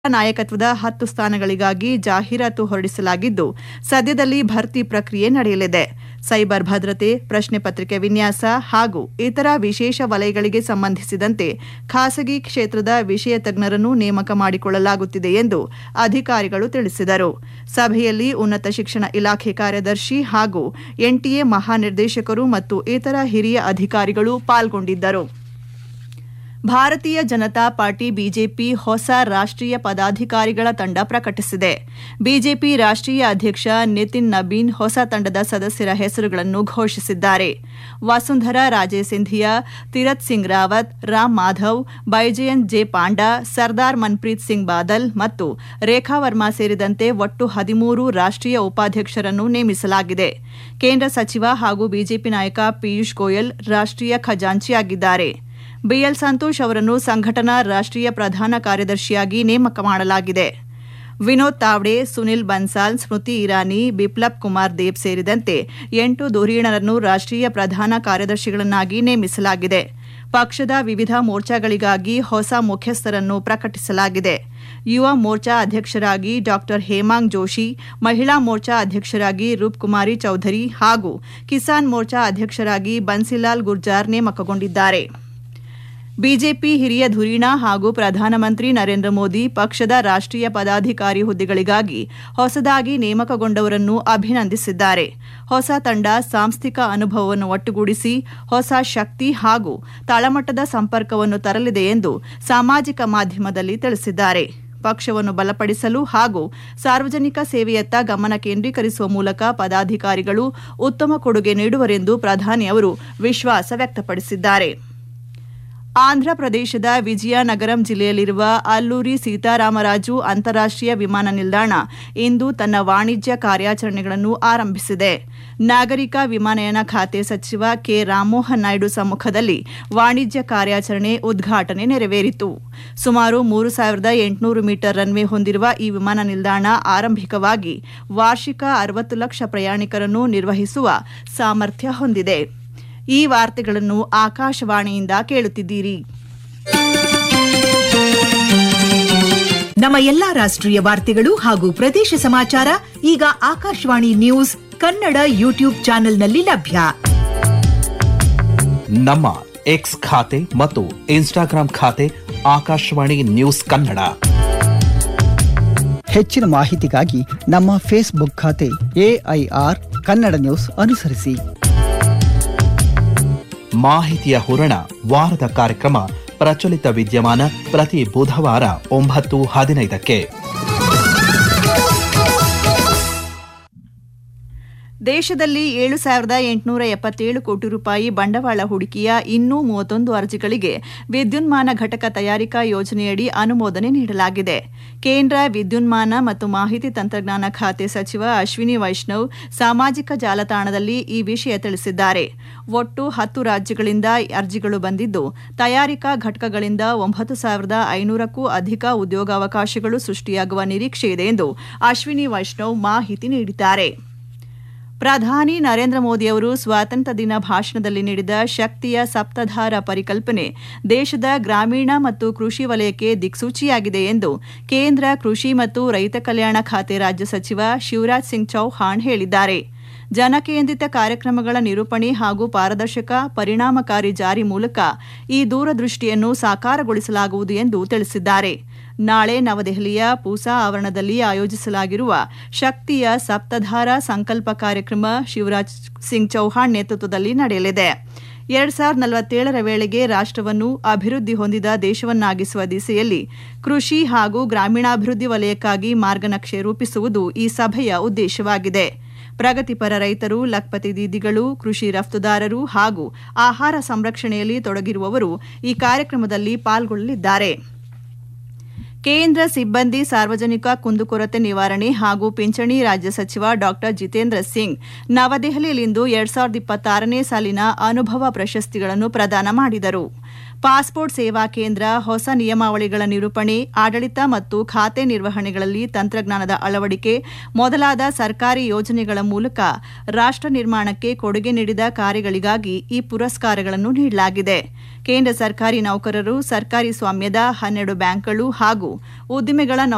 ನಾಯಕತ್ವದ ಹತ್ತು ಸ್ಥಾನಗಳಿಗಾಗಿ ಜಾಹೀರಾತು ಹೊರಡಿಸಲಾಗಿದ್ದು ಸದ್ಯದಲ್ಲಿ ಭರ್ತಿ ಪ್ರಕ್ರಿಯೆ ನಡೆಯಲಿದೆ ಸೈಬರ್ ಭದ್ರತೆ ಪ್ರಶ್ನೆ ಪತ್ರಿಕೆ ವಿನ್ಯಾಸ ಹಾಗೂ ಇತರ ವಿಶೇಷ ವಲಯಗಳಿಗೆ ಸಂಬಂಧಿಸಿದಂತೆ ಖಾಸಗಿ ಕ್ಷೇತ್ರದ ವಿಷಯ ತಜ್ಞರನ್ನು ನೇಮಕ ಮಾಡಿಕೊಳ್ಳಲಾಗುತ್ತಿದೆ ಎಂದು ಅಧಿಕಾರಿಗಳು ತಿಳಿಸಿದರು ಸಭೆಯಲ್ಲಿ ಉನ್ನತ ಶಿಕ್ಷಣ ಇಲಾಖೆ ಕಾರ್ಯದರ್ಶಿ ಹಾಗೂ ಎನ್ಟಿಎ ಮಹಾನಿರ್ದೇಶಕರು ಮತ್ತು ಇತರ ಹಿರಿಯ ಅಧಿಕಾರಿಗಳು ಪಾಲ್ಗೊಂಡಿದ್ದರು ಭಾರತೀಯ ಜನತಾ ಪಾರ್ಟಿ ಬಿಜೆಪಿ ಹೊಸ ರಾಷ್ಟ್ರೀಯ ಪದಾಧಿಕಾರಿಗಳ ತಂಡ ಪ್ರಕಟಿಸಿದೆ ಬಿಜೆಪಿ ರಾಷ್ಟ್ರೀಯ ಅಧ್ಯಕ್ಷ ನಿತಿನ್ ನಬೀನ್ ಹೊಸ ತಂಡದ ಸದಸ್ಯರ ಹೆಸರುಗಳನ್ನು ಘೋಷಿಸಿದ್ದಾರೆ ವಸುಂಧರಾ ರಾಜೇ ಸಿಂಧಿಯಾ ತೀರತ್ ಸಿಂಗ್ ರಾವತ್ ರಾಮ್ ಮಾಧವ್ ಬೈಜಯಂತ್ ಜೆ ಪಾಂಡಾ ಸರ್ದಾರ್ ಮನ್ಪ್ರೀತ್ ಸಿಂಗ್ ಬಾದಲ್ ಮತ್ತು ರೇಖಾ ವರ್ಮಾ ಸೇರಿದಂತೆ ಒಟ್ಟು ಹದಿಮೂರು ರಾಷ್ಟ್ರೀಯ ಉಪಾಧ್ಯಕ್ಷರನ್ನು ನೇಮಿಸಲಾಗಿದೆ ಕೇಂದ್ರ ಸಚಿವ ಹಾಗೂ ಬಿಜೆಪಿ ನಾಯಕ ಪಿಯೂಷ್ ಗೋಯಲ್ ರಾಷ್ಟ್ರೀಯ ಖಜಾಂಚಿಯಾಗಿದ್ದಾರೆ ಬಿಎಲ್ ಸಂತೋಷ್ ಅವರನ್ನು ಸಂಘಟನಾ ರಾಷ್ಟ್ರೀಯ ಪ್ರಧಾನ ಕಾರ್ಯದರ್ಶಿಯಾಗಿ ನೇಮಕ ಮಾಡಲಾಗಿದೆ ವಿನೋದ್ ತಾವ್ಡೆ ಸುನಿಲ್ ಬನ್ಸಾಲ್ ಸ್ಮೃತಿ ಇರಾನಿ ಬಿಪ್ಲಬ್ ಕುಮಾರ್ ದೇವ್ ಸೇರಿದಂತೆ ಎಂಟು ಧುರೀಣರನ್ನು ರಾಷ್ಟ್ರೀಯ ಪ್ರಧಾನ ಕಾರ್ಯದರ್ಶಿಗಳನ್ನಾಗಿ ನೇಮಿಸಲಾಗಿದೆ ಪಕ್ಷದ ವಿವಿಧ ಮೋರ್ಚಾಗಳಿಗಾಗಿ ಹೊಸ ಮುಖ್ಯಸ್ಥರನ್ನು ಪ್ರಕಟಿಸಲಾಗಿದೆ ಯುವ ಮೋರ್ಚಾ ಅಧ್ಯಕ್ಷರಾಗಿ ಡಾ ಹೇಮಾಂಗ್ ಜೋಶಿ ಮಹಿಳಾ ಮೋರ್ಚಾ ಅಧ್ಯಕ್ಷರಾಗಿ ರೂಪ್ಕುಮಾರಿ ಚೌಧರಿ ಹಾಗೂ ಕಿಸಾನ್ ಮೋರ್ಚಾ ಅಧ್ಯಕ್ಷರಾಗಿ ಬನ್ಸಿಲಾಲ್ ಗುರ್ಜಾರ್ ನೇಮಕಗೊಂಡಿದ್ದಾರೆ ಬಿಜೆಪಿ ಹಿರಿಯ ಧುರೀಣ ಹಾಗೂ ಪ್ರಧಾನಮಂತ್ರಿ ನರೇಂದ್ರ ಮೋದಿ ಪಕ್ಷದ ರಾಷ್ಟ್ರೀಯ ಪದಾಧಿಕಾರಿ ಹುದ್ದೆಗಳಿಗಾಗಿ ಹೊಸದಾಗಿ ನೇಮಕಗೊಂಡವರನ್ನು ಅಭಿನಂದಿಸಿದ್ದಾರೆ ಹೊಸ ತಂಡ ಸಾಂಸ್ಥಿಕ ಅನುಭವವನ್ನು ಒಟ್ಟುಗೂಡಿಸಿ ಹೊಸ ಶಕ್ತಿ ಹಾಗೂ ತಳಮಟ್ಟದ ಸಂಪರ್ಕವನ್ನು ತರಲಿದೆ ಎಂದು ಸಾಮಾಜಿಕ ಮಾಧ್ಯಮದಲ್ಲಿ ತಿಳಿಸಿದ್ದಾರೆ ಪಕ್ಷವನ್ನು ಬಲಪಡಿಸಲು ಹಾಗೂ ಸಾರ್ವಜನಿಕ ಸೇವೆಯತ್ತ ಗಮನ ಕೇಂದ್ರೀಕರಿಸುವ ಮೂಲಕ ಪದಾಧಿಕಾರಿಗಳು ಉತ್ತಮ ಕೊಡುಗೆ ನೀಡುವರೆಂದು ಪ್ರಧಾನಿ ಅವರು ವಿಶ್ವಾಸ ವ್ಯಕ್ತಪಡಿಸಿದ್ದಾರೆ ಆಂಧ್ರಪ್ರದೇಶದ ವಿಜಯನಗರಂ ಜಿಲ್ಲೆಯಲ್ಲಿರುವ ಅಲ್ಲೂರಿ ಸೀತಾರಾಮರಾಜು ಅಂತಾರಾಷ್ಟೀಯ ವಿಮಾನ ನಿಲ್ದಾಣ ಇಂದು ತನ್ನ ವಾಣಿಜ್ಯ ಕಾರ್ಯಾಚರಣೆಗಳನ್ನು ಆರಂಭಿಸಿದೆ ನಾಗರಿಕ ವಿಮಾನಯಾನ ಖಾತೆ ಸಚಿವ ಕೆ ರಾಮಮೋಹನ್ ನಾಯ್ಡು ಸಮ್ಮುಖದಲ್ಲಿ ವಾಣಿಜ್ಯ ಕಾರ್ಯಾಚರಣೆ ಉದ್ಘಾಟನೆ ನೆರವೇರಿತು ಸುಮಾರು ಮೂರು ಸಾವಿರದ ಎಂಟುನೂರು ಮೀಟರ್ ರನ್ವೇ ಹೊಂದಿರುವ ಈ ವಿಮಾನ ನಿಲ್ದಾಣ ಆರಂಭಿಕವಾಗಿ ವಾರ್ಷಿಕ ಅರವತ್ತು ಲಕ್ಷ ಪ್ರಯಾಣಿಕರನ್ನು ನಿರ್ವಹಿಸುವ ಸಾಮರ್ಥ್ಯ ಹೊಂದಿದೆ ಈ ವಾರ್ತೆಗಳನ್ನು ಆಕಾಶವಾಣಿಯಿಂದ ಕೇಳುತ್ತಿದ್ದೀರಿ ನಮ್ಮ ಎಲ್ಲಾ ರಾಷ್ಟ್ರೀಯ ವಾರ್ತೆಗಳು ಹಾಗೂ ಪ್ರದೇಶ ಸಮಾಚಾರ ಈಗ ಆಕಾಶವಾಣಿ ನ್ಯೂಸ್ ಕನ್ನಡ ಯೂಟ್ಯೂಬ್ ಚಾನೆಲ್ನಲ್ಲಿ ಲಭ್ಯ ನಮ್ಮ ಎಕ್ಸ್ ಖಾತೆ ಮತ್ತು ಇನ್ಸ್ಟಾಗ್ರಾಂ ಖಾತೆ ಆಕಾಶವಾಣಿ ನ್ಯೂಸ್ ಕನ್ನಡ ಹೆಚ್ಚಿನ ಮಾಹಿತಿಗಾಗಿ ನಮ್ಮ ಫೇಸ್ಬುಕ್ ಖಾತೆ ಎಐಆರ್ ಕನ್ನಡ ನ್ಯೂಸ್ ಅನುಸರಿಸಿ ಮಾಹಿತಿಯ ಹೂರಣ ವಾರದ ಕಾರ್ಯಕ್ರಮ ಪ್ರಚಲಿತ ವಿದ್ಯಮಾನ ಪ್ರತಿ ಬುಧವಾರ ಒಂಬತ್ತು ಹದಿನೈದಕ್ಕೆ ದೇಶದಲ್ಲಿ ಏಳು ಸಾವಿರದ ಎಂಟುನೂರ ಎಪ್ಪತ್ತೇಳು ಕೋಟಿ ರೂಪಾಯಿ ಬಂಡವಾಳ ಹೂಡಿಕೆಯ ಇನ್ನೂ ಮೂವತ್ತೊಂದು ಅರ್ಜಿಗಳಿಗೆ ವಿದ್ಯುನ್ಮಾನ ಘಟಕ ತಯಾರಿಕಾ ಯೋಜನೆಯಡಿ ಅನುಮೋದನೆ ನೀಡಲಾಗಿದೆ ಕೇಂದ್ರ ವಿದ್ಯುನ್ಮಾನ ಮತ್ತು ಮಾಹಿತಿ ತಂತ್ರಜ್ಞಾನ ಖಾತೆ ಸಚಿವ ಅಶ್ವಿನಿ ವೈಷ್ಣವ್ ಸಾಮಾಜಿಕ ಜಾಲತಾಣದಲ್ಲಿ ಈ ವಿಷಯ ತಿಳಿಸಿದ್ದಾರೆ ಒಟ್ಟು ಹತ್ತು ರಾಜ್ಯಗಳಿಂದ ಅರ್ಜಿಗಳು ಬಂದಿದ್ದು ತಯಾರಿಕಾ ಘಟಕಗಳಿಂದ ಒಂಬತ್ತು ಸಾವಿರದ ಐನೂರಕ್ಕೂ ಅಧಿಕ ಉದ್ಯೋಗಾವಕಾಶಗಳು ಸೃಷ್ಟಿಯಾಗುವ ನಿರೀಕ್ಷೆಯಿದೆ ಎಂದು ಅಶ್ವಿನಿ ವೈಷ್ಣವ್ ಮಾಹಿತಿ ನೀಡಿದ್ದಾರೆ ಪ್ರಧಾನಿ ನರೇಂದ್ರ ಮೋದಿಯವರು ಸ್ವಾತಂತ್ರ್ಯ ದಿನ ಭಾಷಣದಲ್ಲಿ ನೀಡಿದ ಶಕ್ತಿಯ ಸಪ್ತಧಾರ ಪರಿಕಲ್ಪನೆ ದೇಶದ ಗ್ರಾಮೀಣ ಮತ್ತು ಕೃಷಿ ವಲಯಕ್ಕೆ ದಿಕ್ಸೂಚಿಯಾಗಿದೆ ಎಂದು ಕೇಂದ್ರ ಕೃಷಿ ಮತ್ತು ರೈತ ಕಲ್ಯಾಣ ಖಾತೆ ರಾಜ್ಯ ಸಚಿವ ಶಿವರಾಜ್ ಸಿಂಗ್ ಚೌಹಾಣ್ ಹೇಳಿದ್ದಾರೆ ಜನಕೇಂದ್ರಿತ ಕಾರ್ಯಕ್ರಮಗಳ ನಿರೂಪಣೆ ಹಾಗೂ ಪಾರದರ್ಶಕ ಪರಿಣಾಮಕಾರಿ ಜಾರಿ ಮೂಲಕ ಈ ದೂರದೃಷ್ಟಿಯನ್ನು ಸಾಕಾರಗೊಳಿಸಲಾಗುವುದು ಎಂದು ತಿಳಿಸಿದ್ದಾರೆ ನಾಳೆ ನವದೆಹಲಿಯ ಪೂಸಾ ಆವರಣದಲ್ಲಿ ಆಯೋಜಿಸಲಾಗಿರುವ ಶಕ್ತಿಯ ಸಪ್ತಧಾರ ಸಂಕಲ್ಪ ಕಾರ್ಯಕ್ರಮ ಶಿವರಾಜ್ ಸಿಂಗ್ ಚೌಹಾಣ್ ನೇತೃತ್ವದಲ್ಲಿ ನಡೆಯಲಿದೆ ಎರಡ್ ಸಾವಿರದ ನಲವತ್ತೇಳರ ವೇಳೆಗೆ ರಾಷ್ಟವನ್ನು ಅಭಿವೃದ್ಧಿ ಹೊಂದಿದ ದೇಶವನ್ನಾಗಿಸುವ ದಿಸೆಯಲ್ಲಿ ಕೃಷಿ ಹಾಗೂ ಗ್ರಾಮೀಣಾಭಿವೃದ್ಧಿ ವಲಯಕ್ಕಾಗಿ ಮಾರ್ಗನಕ್ಷೆ ರೂಪಿಸುವುದು ಈ ಸಭೆಯ ಉದ್ದೇಶವಾಗಿದೆ ಪ್ರಗತಿಪರ ರೈತರು ಲಖ್ಪತಿ ದೀದಿಗಳು ಕೃಷಿ ರಫ್ತುದಾರರು ಹಾಗೂ ಆಹಾರ ಸಂರಕ್ಷಣೆಯಲ್ಲಿ ತೊಡಗಿರುವವರು ಈ ಕಾರ್ಯಕ್ರಮದಲ್ಲಿ ಪಾಲ್ಗೊಳ್ಳಲಿದ್ದಾರೆ ಕೇಂದ್ರ ಸಿಬ್ಬಂದಿ ಸಾರ್ವಜನಿಕ ಕುಂದುಕೊರತೆ ನಿವಾರಣೆ ಹಾಗೂ ಪಿಂಚಣಿ ರಾಜ್ಯ ಸಚಿವ ಡಾ ಜಿತೇಂದ್ರ ಸಿಂಗ್ ನವದೆಹಲಿಯಲ್ಲಿಂದು ಎರಡ್ ಸಾವಿರದ ಇಪ್ಪತ್ತಾರನೇ ಸಾಲಿನ ಅನುಭವ ಪ್ರಶಸ್ತಿಗಳನ್ನು ಪ್ರದಾನ ಮಾಡಿದರು ಪಾಸ್ಪೋರ್ಟ್ ಸೇವಾ ಕೇಂದ್ರ ಹೊಸ ನಿಯಮಾವಳಿಗಳ ನಿರೂಪಣೆ ಆಡಳಿತ ಮತ್ತು ಖಾತೆ ನಿರ್ವಹಣೆಗಳಲ್ಲಿ ತಂತ್ರಜ್ಞಾನದ ಅಳವಡಿಕೆ ಮೊದಲಾದ ಸರ್ಕಾರಿ ಯೋಜನೆಗಳ ಮೂಲಕ ರಾಷ್ಟ ನಿರ್ಮಾಣಕ್ಕೆ ಕೊಡುಗೆ ನೀಡಿದ ಕಾರ್ಯಗಳಿಗಾಗಿ ಈ ಪುರಸ್ಕಾರಗಳನ್ನು ನೀಡಲಾಗಿದೆ ಕೇಂದ್ರ ಸರ್ಕಾರಿ ನೌಕರರು ಸರ್ಕಾರಿ ಸ್ವಾಮ್ಯದ ಹನ್ನೆರಡು ಬ್ಯಾಂಕ್ಗಳು ಹಾಗೂ ಉದ್ದಿಮೆಗಳ